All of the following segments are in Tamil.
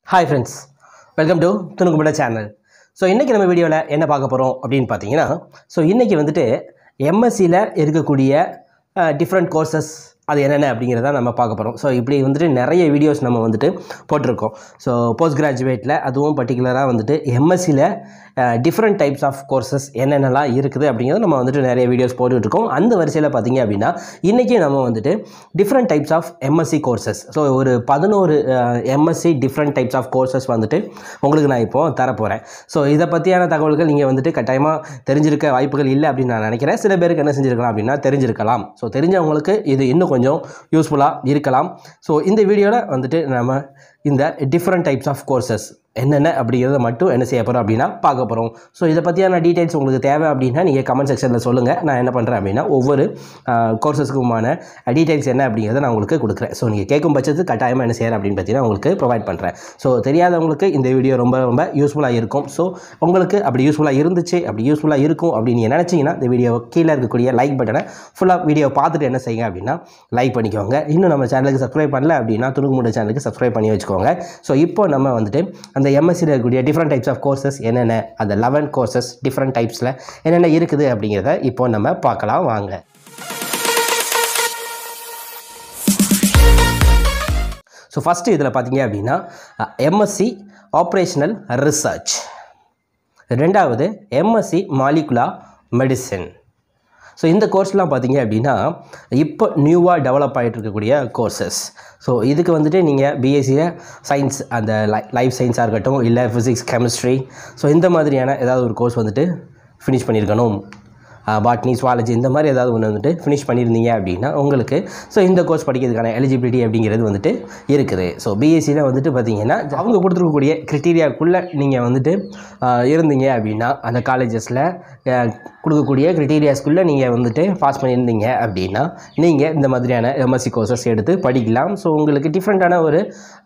ஹாய் ஃப்ரெண்ட்ஸ் வெல்கம் டு துணுக்குமுட சேனல் ஸோ இன்றைக்கி நம்ம வீடியோவில் என்ன பார்க்க போகிறோம் அப்படின்னு பார்த்தீங்கன்னா ஸோ இன்றைக்கி வந்துட்டு எம்எஸ்சியில் இருக்கக்கூடிய டிஃப்ரெண்ட் கோர்சஸ் அது என்னென்ன அப்படிங்கிறத நம்ம பார்க்க போகிறோம் ஸோ இப்படி வந்துட்டு நிறைய வீடியோஸ் நம்ம வந்துட்டு போட்டிருக்கோம் ஸோ போஸ்ட் கிராஜுவேட்டில் அதுவும் பர்டிகுலராக வந்துட்டு எம்எஸ்சியில் டிஃப்ரெண்ட் டைப்ஸ் ஆஃப் கோர்சஸ் என்னென்னலாம் இருக்குது அப்படிங்கிறத நம்ம வந்துட்டு நிறைய வீடியோஸ் போட்டுட்ருக்கோம் அந்த வரிசையில் பார்த்தீங்க அப்படின்னா இன்றைக்கி நம்ம வந்துட்டு different types of MSc courses so ஒரு பதினோரு MSc different types of courses வந்துட்டு உங்களுக்கு நான் இப்போது தரப்போகிறேன் ஸோ இதை பற்றியான தகவல்கள் நீங்கள் வந்துட்டு கட்டாயமாக தெரிஞ்சிருக்க வாய்ப்புகள் இல்லை அப்படின்னு நான் நினைக்கிறேன் சில பேருக்கு என்ன செஞ்சுருக்கலாம் அப்படின்னா தெரிஞ்சிருக்கலாம் ஸோ தெரிஞ்சவங்களுக்கு இது இன்னும் கொஞ்சம் யூஸ்ஃபுல்லாக இருக்கலாம் ஸோ இந்த வீடியோவில் வந்துட்டு நம்ம இந்த டிஃப்ரெண்ட் டைப்ஸ் ஆஃப் கோர்சஸ் என்னென்ன அப்படிங்கிறத மட்டும் என்ன செய்ய போகிறோம் அப்படின்னா பார்க்க போகிறோம் ஸோ இதை பற்றியான டீட்டெயில்ஸ் உங்களுக்கு தேவை அப்படின்னா நீங்கள் கமெண்ட் செக்ஷனில் சொல்லுங்கள் நான் என்ன பண்ணுறேன் அப்படின்னா ஒவ்வொரு கோர்சஸ்க்குமான டீட்டெயில்ஸ் என்ன அப்படிங்கிறத நான் உங்களுக்கு கொடுக்குறேன் ஸோ நீங்கள் கேட்கும் பட்சத்துக்கு கட்டாயமாக என்ன செய்கிறேன் அப்படின்னு பார்த்தீங்கன்னா உங்களுக்கு ப்ரொவைட் பண்ணுறேன் ஸோ தெரியாதவங்களுக்கு இந்த வீடியோ ரொம்ப ரொம்ப யூஸ்ஃபுல்லாக இருக்கும் ஸோ உங்களுக்கு அப்படி யூஸ்ஃபுல்லாக இருந்துச்சு அப்படி யூஸ்ஃபுல்லாக இருக்கும் அப்படின்னு நீங்கள் நினச்சிங்கன்னா இந்த வீடியோ கீழே இருக்கக்கூடிய லைக் பட்டனை ஃபுல்லாக வீடியோ பார்த்துட்டு என்ன செய்யுங்க அப்படின்னா லைக் பண்ணிக்கோங்க இன்னும் நம்ம சேனலுக்கு சப்ஸ்கிரைப் பண்ணல அப்படின்னா துணுக்குமுட சேனலுக்கு சப்ஸ்கிரைப் பண்ணி வச்சுக்கோங்க ஸோ இப்போ நம்ம வந்துட்டு அந்த எம்எஸ்சியில் இருக்கக்கூடிய டிஃப்ரெண்ட் டைப்ஸ் ஆஃப் கோர்சஸ் என்னென்ன அந்த லெவன் கோர்சஸ் டிஃப்ரெண்ட் டைப்ஸில் என்னென்ன இருக்குது அப்படிங்கிறத இப்போ நம்ம பார்க்கலாம் வாங்க ஸோ ஃபஸ்ட்டு இதில் பார்த்தீங்க அப்படின்னா எம்எஸ்சி ஆப்ரேஷனல் ரிசர்ச் ரெண்டாவது எம்எஸ்சி மாலிகுலா மெடிசின் ஸோ இந்த கோர்ஸ்லாம் பார்த்தீங்க அப்படின்னா இப்போ நியூவாக டெவலப் ஆகிட்டு இருக்கக்கூடிய கோர்சஸ் ஸோ இதுக்கு வந்துட்டு நீங்கள் பிஎஸ்சியில் சயின்ஸ் அந்த லை லைஃப் சயின்ஸாக இருக்கட்டும் இல்லை ஃபிசிக்ஸ் கெமிஸ்ட்ரி ஸோ இந்த மாதிரியான ஏதாவது ஒரு கோர்ஸ் வந்துட்டு ஃபினிஷ் பண்ணியிருக்கணும் பாட்னி சுவாலஜி இந்த மாதிரி ஏதாவது ஒன்று வந்துட்டு ஃபினிஷ் பண்ணியிருந்தீங்க அப்படின்னா உங்களுக்கு ஸோ இந்த கோர்ஸ் படிக்கிறதுக்கான எலிஜிபிலிட்டி அப்படிங்கிறது வந்துட்டு இருக்குது ஸோ பிஎஸ்சியில் வந்துட்டு பார்த்தீங்கன்னா அவங்க கொடுத்துருக்கக்கூடிய க்ரிட்டீரியாக்குள்ளே நீங்கள் வந்துட்டு இருந்தீங்க அப்படின்னா அந்த காலேஜஸில் கொடுக்கக்கூடிய க்ரிட்டீரியாஸ்க்குள்ளே நீங்கள் வந்துட்டு பாஸ் பண்ணியிருந்தீங்க அப்படின்னா நீங்கள் இந்த மாதிரியான எம்எஸ்சி கோர்சஸ் எடுத்து படிக்கலாம் ஸோ உங்களுக்கு டிஃப்ரெண்ட்டான ஒரு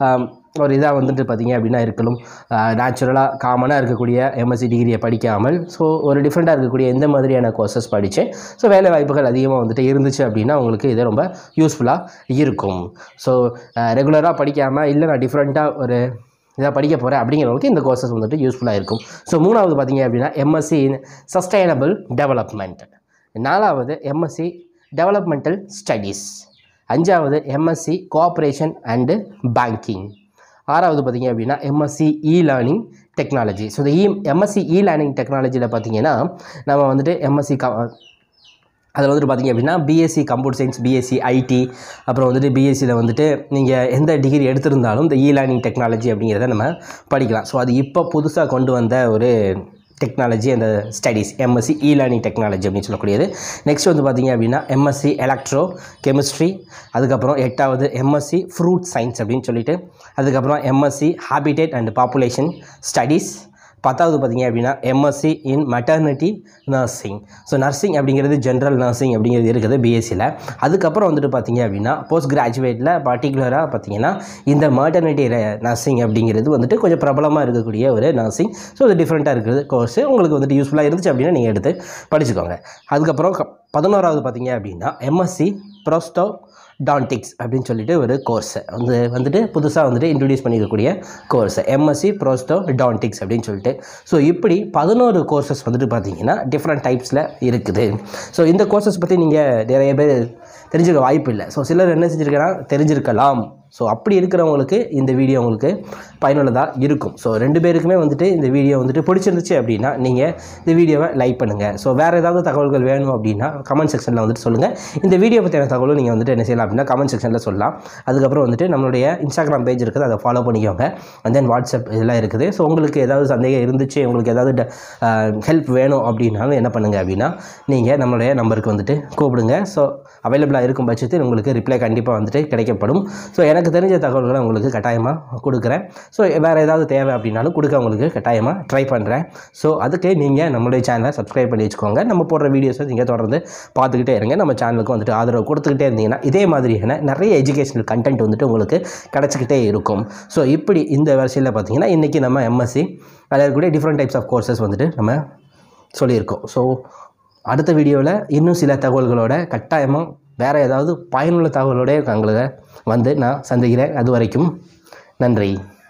ஒரு இதாக வந்துட்டு பார்த்தீங்க அப்படின்னா இருக்கணும் நேச்சுரலாக காமனாக இருக்கக்கூடிய எம்எஸ்சி டிகிரியை படிக்காமல் ஸோ ஒரு டிஃப்ரெண்ட்டாக இருக்கக்கூடிய எந்த மாதிரியான கோர்சஸ் படித்து ஸோ வேலை வாய்ப்புகள் அதிகமாக வந்துட்டு இருந்துச்சு அப்படின்னா உங்களுக்கு இது ரொம்ப யூஸ்ஃபுல்லாக இருக்கும் ஸோ ரெகுலராக படிக்காமல் இல்லை நான் டிஃப்ரெண்ட்டாக ஒரு இதாக படிக்க போகிறேன் அப்படிங்கிறவங்களுக்கு இந்த கோர்சஸ் வந்துட்டு யூஸ்ஃபுல்லாக இருக்கும் ஸோ மூணாவது பார்த்தீங்க அப்படின்னா எம்எஸ்சி இன் சஸ்டைனபிள் டெவலப்மெண்ட் நாலாவது எம்எஸ்சி டெவலப்மெண்டல் ஸ்டடீஸ் அஞ்சாவது எம்எஸ்சி கோஆப்ரேஷன் அண்டு பேங்கிங் ஆறாவது பார்த்திங்க அப்படின்னா MSc E learning technology so இந்த இ எம்எஸ்சி இ லேர்னிங் டெக்னாலஜியில் பார்த்தீங்கன்னா நம்ம வந்துட்டு எம்எஸ்சி க அதில் வந்துட்டு பார்த்திங்க அப்படின்னா BSc computer science BSc IT அப்புறம் வந்துட்டு பிஎஸ்சியில் வந்துட்டு நீங்கள் எந்த டிகிரி எடுத்திருந்தாலும் இந்த இ லேர்னிங் டெக்னாலஜி அப்படிங்கிறத நம்ம படிக்கலாம் ஸோ அது இப்போ புதுசாக கொண்டு வந்த ஒரு டெக்னாலஜி அந்த studies MSc E learning technology அப்படின்னு சொல்லக்கூடியது நெக்ஸ்ட் வந்து பார்த்திங்க அப்படின்னா எம்எஸ்சி எலக்ட்ரோ கெமிஸ்ட்ரி அதுக்கப்புறம் எட்டாவது எம்எஸ்சி ஃப்ரூட் சயின்ஸ் அப்படின்னு சொல்லிட்டு அதுக்கப்புறம் MSc habitat and population studies பத்தாவது பார்த்தீங்க அப்படின்னா MSc in maternity nursing so nursing அப்படிங்கிறது ஜென்ரல் நர்சிங் அப்படிங்கிறது இருக்குது பிஎஸ்சியில் அதுக்கப்புறம் வந்துட்டு பார்த்தீங்க அப்படின்னா போஸ்ட் கிராஜுவேட்டில் பர்டிகுலராக பார்த்தீங்கன்னா இந்த மெட்டர்னிட்டி நர்சிங் அப்படிங்கிறது வந்துட்டு கொஞ்சம் பிரபலமாக இருக்கக்கூடிய ஒரு நர்சிங் ஸோ இது டிஃப்ரெண்ட்டாக இருக்குது கோர்ஸ் உங்களுக்கு வந்துட்டு யூஸ்ஃபுல்லாக இருந்துச்சு அப்படின்னா நீங்கள் எடுத்து படிச்சுக்கோங்க அதுக்கப்புறம் பதினோராவது பார்த்தீங்க அப்படின்னா எம்எஸ்சி ப்ரோஸ்டோ டான்டிக்ஸ் அப்படின்னு சொல்லிட்டு ஒரு கோர்ஸ் வந்து வந்துட்டு புதுசாக வந்துட்டு இன்ட்ரடியூஸ் பண்ணியிருக்கக்கூடிய கோர்ஸ் எம்எஸ்சி ப்ரோஸ்டோ டான்டிக்ஸ் அப்படின்னு சொல்லிட்டு ஸோ இப்படி பதினோரு கோர்சஸ் வந்துட்டு பார்த்தீங்கன்னா டிஃப்ரெண்ட் டைப்ஸில் இருக்குது ஸோ இந்த கோர்சஸ் பற்றி நீங்கள் நிறைய பேர் தெரிஞ்சுக்க வாய்ப்பு இல்லை ஸோ சிலர் என்ன செஞ்சுருக்கலாம் தெரிஞ்சிருக்கலாம் ஸோ அப்படி இருக்கிறவங்களுக்கு இந்த வீடியோ உங்களுக்கு பயனுள்ளதாக இருக்கும் ஸோ ரெண்டு பேருக்குமே வந்துட்டு இந்த வீடியோ வந்துட்டு பிடிச்சிருந்துச்சு அப்படின்னா நீங்கள் இந்த வீடியோவை லைக் பண்ணுங்கள் ஸோ வேறு ஏதாவது தகவல்கள் வேணும் அப்படின்னா கமெண்ட் செக்ஷனில் வந்துட்டு சொல்லுங்கள் இந்த வீடியோ பற்றியான தகவலும் நீங்கள் வந்துட்டு என்ன செய்யலாம் அப்படின்னா கமெண்ட் செக்ஷனில் சொல்லலாம் அதுக்கப்புறம் வந்துட்டு நம்மளுடைய இன்ஸ்டாகிராம் பேஜ் இருக்குது அதை ஃபாலோ பண்ணிக்கோங்க அண்ட் தென் வாட்ஸ்அப் இதெல்லாம் இருக்குது ஸோ உங்களுக்கு ஏதாவது சந்தேகம் இருந்துச்சு உங்களுக்கு ஏதாவது ஹெல்ப் வேணும் அப்படின்னாலும் என்ன பண்ணுங்கள் அப்படின்னா நீங்கள் நம்மளுடைய நம்பருக்கு வந்துட்டு கூப்பிடுங்க ஸோ அவைலபிளாக இருக்கும் பட்சத்தில் உங்களுக்கு ரிப்ளை கண்டிப்பாக வந்துட்டு கிடைக்கப்படும் ஸோ எனக்கு தெரிஞ்ச தகவல்களை உங்களுக்கு கட்டாயமாக கொடுக்குறேன் ஸோ வேறு ஏதாவது தேவை அப்படின்னாலும் கொடுக்க உங்களுக்கு கட்டாயமாக ட்ரை பண்ணுறேன் ஸோ அதுக்கு நீங்கள் நம்மளுடைய சேனலை சப்ஸ்கிரைப் பண்ணி வச்சுக்கோங்க நம்ம போடுற வீடியோஸை நீங்கள் தொடர்ந்து பார்த்துக்கிட்டே இருங்க நம்ம சேனலுக்கு வந்துட்டு ஆதரவு கொடுத்துக்கிட்டே இருந்தீங்கன்னா இதே மாதிரியான நிறைய எஜுகேஷனல் கண்டென்ட் வந்துட்டு உங்களுக்கு கிடச்சிக்கிட்டே இருக்கும் ஸோ இப்படி இந்த வரிசையில் பார்த்தீங்கன்னா இன்றைக்கி நம்ம எம்எஸ்சி அதில் இருக்கக்கூடிய டிஃப்ரெண்ட் டைப்ஸ் ஆஃப் கோர்சஸ் வந்துட்டு நம்ம சொல்லியிருக்கோம் ஸோ அடுத்த வீடியோவில் இன்னும் சில தகவல்களோட கட்டாயமாக வேறு ஏதாவது பயனுள்ள தகவலோட உங்களை வந்து நான் சந்திக்கிறேன் அது வரைக்கும் நன்றி